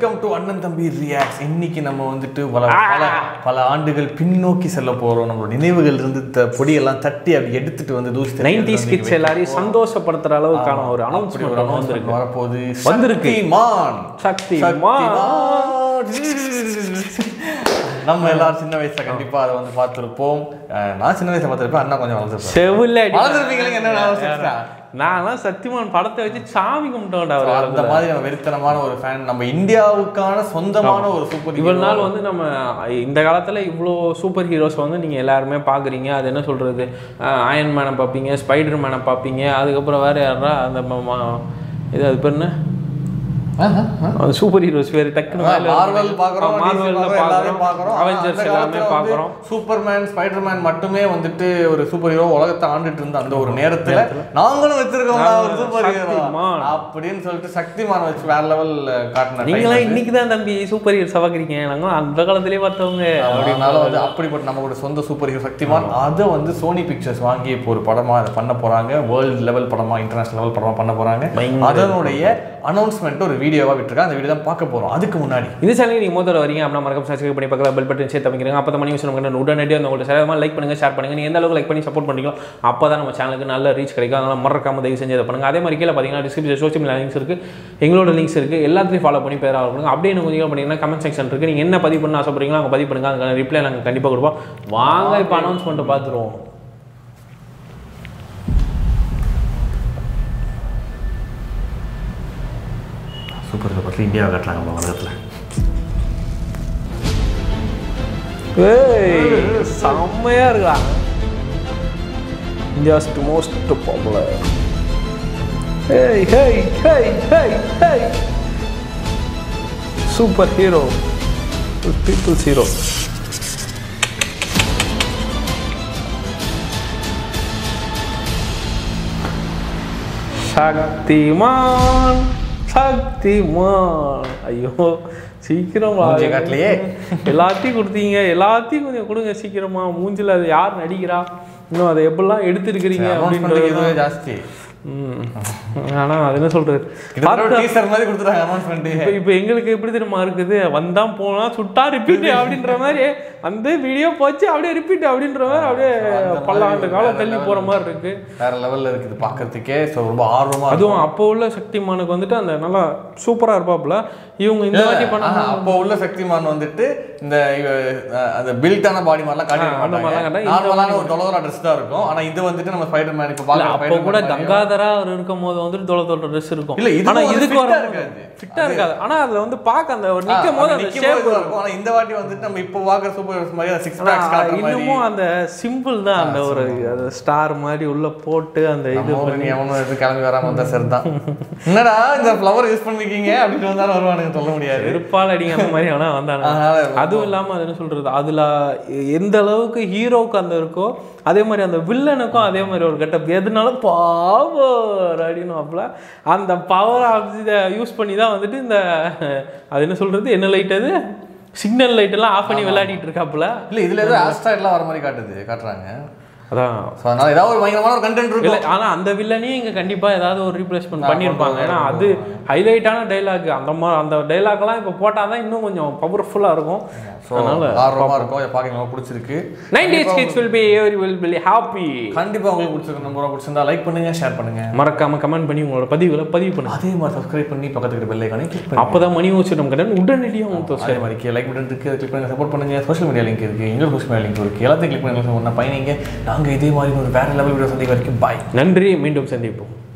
Welcome to அண்ணன் தம்பி ரியாக்ஸ் இன்னைக்கு நம்ம வந்துட்டு பல பல பல ஆண்டுகள் பின்னோக்கி செல்ல போறோம் நம்மளோட நினைவுகள் இருந்து த- பொடியெல்லாம் தட்டி அப்படி எடுத்துட்டு வந்து தூசி தட்டி நைன்டி எடுத்துட்டு ஸ்கிட்ஸ் எல்லாரையும் சந்தோஷப்படுத்துற அளவுக்கான ஒரு அப்படி ஒரு அனௌன்ஸ்மெண்ட் announcement வந்திருக்கு வரப்போகுது வந்திருக்கு. சக்திமான் சக்திமான். சக்திமான். நம்ம எல்லாரும் சின்ன வயசுல கண்டிப்பா அதை வந்து பார்த்திருப்போம் அஹ் நான் சின்ன வயசுல பார்த்திருப்பேன் அண்ணா கொஞ்சம் வளர்ந்துருப்பேன் செவில வளர்ந்துருப்பீங்களே என்ன ஞாபகம் நான்லாம் சத்தியமான் படத்தை வச்சு சாமி கும்பிட்டோம்டா ஒரு அந்த மாதிரி நம்ம வெறித்தனமான ஒரு ஃபேன் நம்ம இந்தியாவுக்கான சொந்தமான ஒரு சூப்பர் இவ்வளவு நாள் வந்து நம்ம இந்த காலத்துல இவ்வளோ சூப்பர் ஹீரோஸ் வந்து நீங்க எல்லாருமே பாக்குறீங்க அது என்ன சொல்றது அயன் மேனை பார்ப்பீங்க ஸ்பைடர் மேனை பார்ப்பீங்க அதுக்கப்புறம் வேற யாரா அந்த ம- ம- இது அது பேர் என்ன சூப்பர் ஹீரோஸ் வேறு டக்குனு வாயில வருது. மார்வல் பாக்குறோம் மார்வெல்ல எல்லாரையும் பாக்குறோம் பாக்குறோம் அவெஞ்சர்ஸ் எல்லாமே பாக்குறோம் சூப்பர்மேன் ஸ்பைடர்மேன் மட்டுமே வந்துட்டு ஒரு சூப்பர் ஹீரோ உலகத்தை ஆண்டுட்டு இருந்த அந்த ஒரு நேரத்துல நாங்களும் வச்சிருக்கோம் ஒரு சூப்பர் ஹீரோ சக்திமான். அப்படின்னு சொல்லிட்டு சக்திமான் வச்சு வேற லெவல் காட்டின நீங்களாம் இன்னைக்கு தான் தம்பி சூப்பர் ஹீரோஸ் பாக்குறீங்க நாங்க அந்த காலத்திலேயே பார்த்தவங்க அதனால வந்து அப்படிப்பட்ட நம்மளோட சொந்த சூப்பர் ஹீரோ சக்திமான் அதை வந்து சோனி பிக்சர்ஸ் வாங்கி இப்போ ஒரு படமா அதை பண்ண போறாங்க வேர்ல்டு லெவல் படமா இன்டர்நேஷனல் லெவல் படமா பண்ண போறாங்க பயங்கர அதனுடைய அனௌன்ஸ்மெண்ட் ஒரு வீடியோவா விட்டுருக்காங்க அந்த வீடியோ தான் பார்க்க போறோம் அதுக்கு முன்னாடி இந்த சேனல் நீங்கள் மோதல் வரீங்க அப்படின்னா மறக்காம சப்ஸ்கிரைப் பண்ணி பக்கத்தில் பெல் பட்டன் சேர்த்து அமைக்கிறீங்க அப்போ தான் மணி விஷயம் நமக்கு உடனடியாக அந்த உங்கள்ட்ட சேரமாக லைக் பண்ணுங்க ஷேர் பண்ணுங்க நீங்கள் எந்த அளவுக்கு லைக் பண்ணி சப்போர்ட் பண்ணுறீங்களோ அப்போ தான் நம்ம சேனலுக்கு நல்ல ரீச் கிடைக்கும் அதனால் மறக்காம தயவு செஞ்சு அதை பண்ணுங்க அதே மாதிரி கீழே பார்த்தீங்கன்னா டிஸ்கிரிப்ஷன் சோஷியல் மீடியா லிங்க்ஸ் இருக்கு எங்களோட லிங்க்ஸ் இருக்கு எல்லாத்தையும் ஃபாலோ பண்ணி பேராக பண்ணுங்க அப்படியே இன்னும் கொஞ்சம் பண்ணீங்கன்னா கமெண்ட் செக்ஷன் இருக்கு நீங்கள் என்ன பதிவு பண்ண ஆசைப்படுறீங்களோ அங்கே பதிவு பண்ணுங்க அதுக்கான ரிப்ளை நாங்கள் கண்டிப்பாக கொடுப்போம் வாங்க இப்போ அனௌன்ஸ்மெண்ட்டை பார்த்துருவோம் சூப்பர் ஹீரோ படத்தில் இந்தியாவை காட்டுறாங்க நம்ம உலகத்துல ஏய் செம்மையாக இருக்கா India's most popular hey hey hey hey hey super hero people's hero Shaktimaan Shaktimaan ஐயோ சீக்கிரம் வா. மூஞ்சிய காட்டலையே. எல்லாத்தையும் கொடுத்தீங்க எல்லாத்தையும் கொஞ்சம் கொடுங்க சீக்கிரமா மூஞ்சில அது யார் நடிக்கிறா இன்னும் அதை எப்படிலாம் எடுத்திருக்கிறீங்க அனௌன்ஸ்மெண்ட் அப்படின்றது இதுவே ஜாஸ்தி ம். ஆனா அது என்ன சொல்றது கிட்டத்தட்ட டீசர் மாதிரி கொடுத்துட்டாங்க அனௌன்ஸ்மெண்ட் இப்போ இப்போ எங்களுக்கு எப்படி தெரியுமா இருக்குது வந்தான் போனா சுட்டா ரிப்பீட் அப்படின்ற மாதிரி அந்த வீடியோ போச்சு அப்படியே ரிப்பீட் அப்படின்ற மாதிரி அப்படியே பல்லாண்டு காலம் தள்ளி போற மாதிரி இருக்கு வேற லெவல்ல இருக்குது பார்க்கறதுக்கே ஸோ ரொம்ப ஆர்வமா இருக்கும். அதுவும் அப்போ உள்ள சக்திமானுக்கு வந்துட்டு அந்த நல்லா சூப்பரா இருப்பாப்புல இவங்க இந்த வாட்டி பண்ண ஆஹா, அப்போ உள்ள சக்திமான் வந்துட்டு இந்த இவ- அஹ், அந்த பில்டான பாடி மாதிரிலாம் காட்டி அந்த மாதிரிலாம் காட்டா, இந்த நார்மலான ஒரு தொலைதூர ட்ரெஸ் தான் இருக்கும் ஆனா இது வந்துட்டு நம்ம ஸ்பைடர் மேன் இப்போ இல்ல, பார்க்க அப்போ கூட கங்காதரா அவர் இருக்கும் போது வந்துட்டு தொலை தொலை ட்ரெஸ் இருக்கும் இல்ல, இதுவும் ஆனா வந்து இதுக்கு fit ஆ வர இருக்காது. ஃபிட்டா இருக்காது ஆனா அதுல வந்து பார்க்க அந்த ஒரு நிக்கும் போது அந்த ஷேப் இருக்கும் ஆனா இந்த வாட்டி வந்துட்டு நம்ம இப்போ பார்க்குற சூப்பர் ஹீரோஸ் மாதிரி சிக்ஸ் பேக்ஸ் காட்டுற மாதிரி இன்னமும் அந்த சிம்பிள் தான் அந்த ஒரு அந்த ஸ்டார் மாதிரி உள்ள போட்டு அந்த இது நம்ம ஊர்ல நீ எவனும் எதுவும் கிளம்பி வராம வந்தா சரிதான் என்னடா இந்த ஃப்ளவர் யூஸ் பண்ணிருக்கீங்க அப்படின்னு வந்தாலும் வருவானுங்க சொல்ல முடியாது வெறுப்பால் அடிங்க அந்த மாதிரி ஆனா வந்தாங்க அதனால அதுவும் இல்லாம அது என்ன சொல்றது அதுல எந்த அளவுக்கு ஹீரோவுக்கு அந்த இருக்கோ அதே மாதிரி அந்த வில்லனுக்கும் அதே மாதிரி ஒரு கெட்டப் எதுனாலும் பவர் அப்படின்னு அந்த பவர் இதை யூஸ் பண்ணி தான் வந்துட்டு இந்த அது என்ன சொல்றது என்ன லைட் அது சிக்னல் லைட் எல்லாம் ஆஃப் பண்ணி விளையாடிட்டு இருக்காப்புல இல்ல இதுல ஏதோ ஆஸ்ட்ராய்ட்லாம் வர மாதிரி காட்டுது காட்டுறாங்க அதான் ஸோ அதனால ஏதாவது ஒரு பயங்கரமான ஒரு கண்டென்ட் இல்ல இருக்கும் ஆனா அந்த வில்லனையும் இங்க கண்டிப்பா ஏதாவது ஒரு ரீப்ளேஸ்மெண்ட் பண்ணியிருப்பாங்க ஏன்னா அது ஹைலைட்டான டைலாக் அந்த மாதிரி அந்த டைலாக்லாம் இப்போ போட்டாதான் இன்னும் கொஞ்சம் பவர்ஃபுல்லா இருக்கும் ஸோ அதனால ஆர்வமா இருக்கும் இதை பார்க்க ரொம்ப பிடிச்சிருக்கு ninety kids will be every will be happy கண்டிப்பா உங்களுக்கு பிடிச்சிருக்கு நம்ம பிடிச்சிருந்தா லைக் பண்ணுங்க ஷேர் பண்ணுங்க மறக்காம கமெண்ட் பண்ணி உங்களோட பதிவுகளை பதிவு பண்ணுங்க அதே மாதிரி சப்ஸ்கிரைப் பண்ணி பக்கத்துக்கு பெல் ஐக்கானே கிளிக் பண்ணுங்க அப்பதான் மணி வச்சு நம்ம கடன் உடனடியாக உங்களுக்கு அதே மாதிரி லைக் பட்டன் இருக்கு கிளிக் பண்ணுங்க சப்போர்ட் பண்ணுங்க சோஷியல் மீடியா லிங்க் இருக்கு எங்க சோஷியல் மீடியா லிங்க் இருக்கு எல்லாத்தையும் கிளிக் பண்ணுங்க ஒன்றா பயணிங்க நாங்க இதே மாதிரி ஒரு வேற லெவல் வீடியோ சந்திக்க வரைக்கும் பாய் நன்றி மீண்டும் சந்திப்போம்